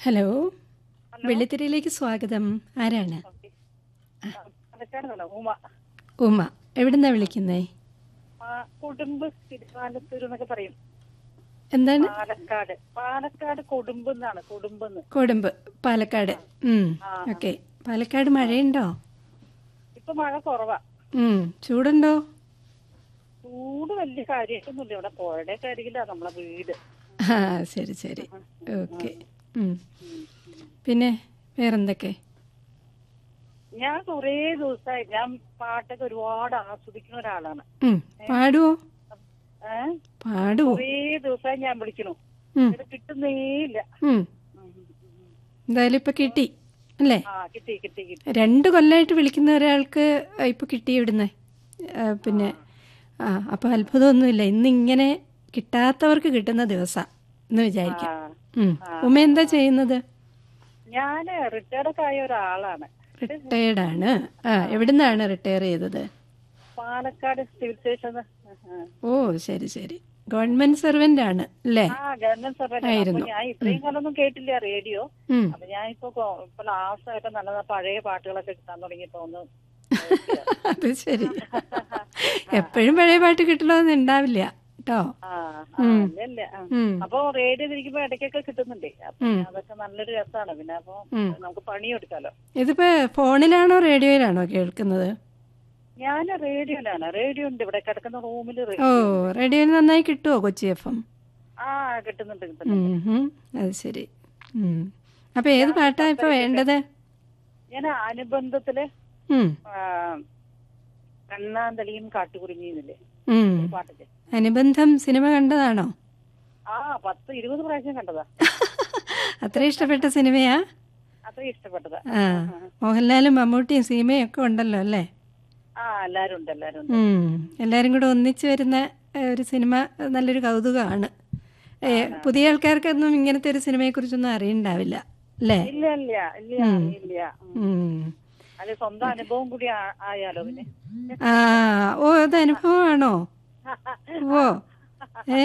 Hello വെള്ളിത്തിരയിലേക്ക് സ്വാഗതം ആരാണ് പാലക്കാട് ഉമ ഉമ്മ എവിടുന്നാ വിളിക്കുന്നേ ആ, കൊടുമ്പ് തിരുവാലത്തൂർ എന്നൊക്കെ പറയും എന്താണ് പാലക്കാട് പാലക്കാട് കൊടുമ്പ് എന്നാണ് കൊടുമ്പെന്ന് കൊടുമ്പ് പാലക്കാട് ഉം ആ. ഓക്കെ പാലക്കാട് മഴയുണ്ടോ ഇപ്പൊ മഴ കുറവാ ഉം ചൂടുണ്ടോ ചൂട് വലിയ കാര്യമായിട്ടൊന്നുമില്ല ഇവിടെ പുഴയുടെ അരികിലാ നമ്മളെ വീട് ആ ശരി ശരി ഓക്കെ ഉം. പിന്നെ വേറെന്തൊക്കെ ഞാൻ കുറേ ദിവസമായി ഞാൻ പാട്ടൊക്കെ ഒരുപാട് ആസ്വദിക്കുന്ന ഒരാളാണ് ഉം. പാടുവോ ഏഹ് പാടുവോ കുറേ ദിവസമായി ഞാൻ വിളിക്കണു ഉം. ഇത് കിട്ടുന്നേ ഇല്ല ഉം. ഉം, ഉം, ഉം. എന്തായാലും ഇപ്പൊ കിട്ടി അല്ലേ ആ കിട്ടി കിട്ടി കിട്ടി രണ്ട് കൊല്ലമായിട്ട് വിളിക്കുന്ന ഒരാൾക്ക് ഇപ്പൊ കിട്ടി ഇവിടുന്ന് ആ, പിന്നെ ആ അപ്പൊ അത്ഭുതമൊന്നുമില്ല ഇന്ന് ഇങ്ങനെ കിട്ടാത്തവർക്ക് കിട്ടുന്ന ദിവസം എന്ന് ആ വിചാരിക്കാം ഉം. ഉമ്മ എന്താ ചെയ്യുന്നത് ഞാൻ റിട്ടയർഡൊക്കെ ആയ ഒരാളാണ് റിട്ടയർഡ് ആണ് ആ എവിടുന്നാണ് റിട്ടയർ ചെയ്തത് പാലക്കാട് സിവിൽ സ്റ്റേഷൻ ഓ ശരി ശരി ഗവൺമെന്റ് സർവന്റ് ആണ് അല്ലേ ആ ഗവൺമെന്റ് സർവന്റ് അപ്പൊ ഞാൻ ഇത്രയും കാലമൊന്നും കേട്ടില്ല റേഡിയോ ഉം. അപ്പൊ ഞാൻ ഇപ്പൊ കൊ- ഇപ്പൊ ലാസ്റ്റ് ആയിട്ട് നല്ല പഴയ പാട്ടുകളൊക്കെ കിട്ടാൻ തുടങ്ങിയപ്പോ ഒന്ന് അത് ശരി എപ്പോഴും പഴയ പാട്ട് കിട്ടണമെന്ന് ഉണ്ടാവില്ല കേട്ടോ ആ ആ, ഇല്ല, ഇല്ല ആ. ഉം. അപ്പൊ റേഡിയോ തിരിക്കുമ്പോ ഇടയ്ക്കൊക്കെ കിട്ടുന്നുണ്ടേ അപ്പൊ ഉം. അതൊക്കെ നല്ലൊരു രസമാണ് പിന്നെ അപ്പൊ ഉം. നമുക്ക് പണിയെടുക്കാലോ ഇതിപ്പോ ഫോണിലാണോ റേഡിയോയിലാണോ കേൾക്കുന്നത് ഞാൻ റേഡിയോയിലാണ് റേഡിയോ ഉണ്ട് ഇവിടെ കിടക്കുന്ന റൂമിൽ ഓ റേഡിയോയിൽ നന്നായി കിട്ടുമോ കൊച്ചി എഫ് എം ആ കിട്ടുന്നുണ്ട് കിട്ടുന്നുണ്ട് ഉം. അത് ശരി ഉം. അപ്പൊ ഏത് പാട്ടാ ഇപ്പൊ വേണ്ടത് ഞാൻ അനുബന്ധത്തില് ഉം. ആ, കണ്ണാന്തളിയും കാട്ടുകുറിഞ്ഞിന്നില്ലേ ഉം. പാട്ടില് അനുബന്ധം സിനിമ കണ്ടതാണോ ആ പത്ത് ഇരുപത് പ്രാവശ്യം കണ്ടതാ അത്ര ഇഷ്ടപ്പെട്ട സിനിമയാ അത്ര ഇഷ്ടപ്പെട്ടതാ ആ മോഹൻലാലും മമ്മൂട്ടിയും സീമയും ഒക്കെ ഉണ്ടല്ലോ അല്ലേ ആ എല്ലാരും ഉണ്ട് എല്ലാരും ഉണ്ട് ഉം. എല്ലാരും കൂടെ ഒന്നിച്ചു വരുന്ന ഏ, ഒരു സിനിമ നല്ലൊരു കൗതുകമാണ് ഏ, പുതിയ ആൾക്കാർക്കൊന്നും ഇങ്ങനത്തെ ഒരു സിനിമയെ കുറിച്ചൊന്നും അറിയണ്ടാവില്ല അല്ലേ ഇല്ല ഇല്ല ഇല്ല ഇല്ല ഉം. ഉം. അത് സ്വന്തം അനുഭവം കൂടി ആ- ആയാലോ പിന്നെ ആ ഓ അത് അനുഭവമാണോ ഓ ഏ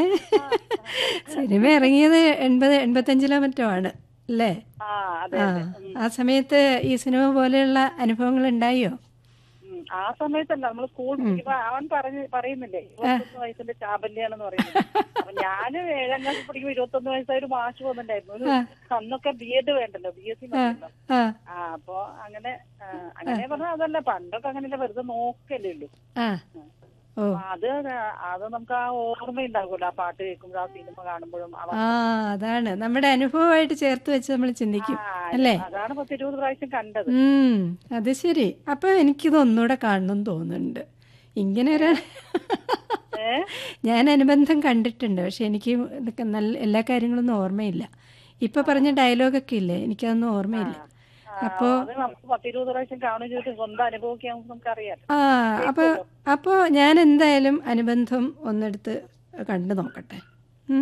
സിനിമ ഇറങ്ങിയത് എൺപത് എൺപത്തഞ്ചിലോ മറ്റോ ആണ് അല്ലേ ആ അതെ ആ അതെ ആ സമയത്ത് ഈ സിനിമ പോലെയുള്ള അനുഭവങ്ങൾ ഉണ്ടായോ ഉം. ആ സമയത്തല്ല നമ്മൾ സ്കൂൾ പഠിക്കുമ്പോ അവൻ പറഞ്ഞ് പറയുന്നില്ലേ ഇരുപത്തൊന്ന് വയസ്സിന്റെ ചാബല്യാണെന്ന് പറയുന്നത് അപ്പൊ ഞാന് ഏഴാം ക്ലാസ് പഠിക്കുമ്പോ ഇരുപത്തൊന്ന് വയസ്സായ ഒരു മാഷ് വന്നിട്ടുണ്ടായിരുന്നു ഒരു അന്നൊക്കെ ബി എഡ് വേണ്ടല്ലോ ബി എസ് സി മതിയല്ലോ ആ ആ അപ്പൊ അങ്ങനെ ആ, അങ്ങനെ പറഞ്ഞാൽ അതല്ല പണ്ടൊക്കെ അങ്ങനെയല്ല വെറുതെ നോക്കല്ലേ ഉള്ളൂ ആ ഓ അപ്പൊ അത് അത് നമുക്ക് ആ ഓർമ്മയുണ്ടാകുമല്ലോ ആ പാട്ട് കേൾക്കുമ്പോഴും ആ സിനിമ കാണുമ്പോഴും അവ- ആ അതാണ് നമ്മുടെ അനുഭവമായിട്ട് ചേർത്ത് വെച്ച് നമ്മൾ ചിന്തിക്കും ആ, അല്ലേ അതാണ് പത്ത് ഇരുപത് പ്രാവശ്യം കണ്ടത് ഉം അത് ശരി അപ്പൊ എനിക്കിത് ഒന്നുകൂടെ കാണണം തോന്നുന്നുണ്ട് ഇങ്ങനെ ഒരു ഏ ഞാൻ അനുബന്ധം കണ്ടിട്ടുണ്ട് പക്ഷെ എനിക്ക് ഇതൊക്കെ നല്ല എല്ലാ കാര്യങ്ങളൊന്നും ഓർമ്മയില്ല ഇപ്പൊ പറഞ്ഞ ഡയലോഗൊക്കെ ഇല്ലേ എനിക്കതൊന്നും ഓർമ്മയില്ല ആ, അത് നമുക്ക് പത്തിരുപത് പ്രാവശ്യം കാണുകയും ചെയ്തിട്ട് സ്വന്തം അനുഭവമൊക്കെ ആകുമ്പോൾ നമുക്കറിയാം ആ അപ്പൊ അപ്പോ ഞാൻ എന്തായാലും അനുബന്ധം ഒന്നെടുത്ത് കണ്ടു നോക്കട്ടെ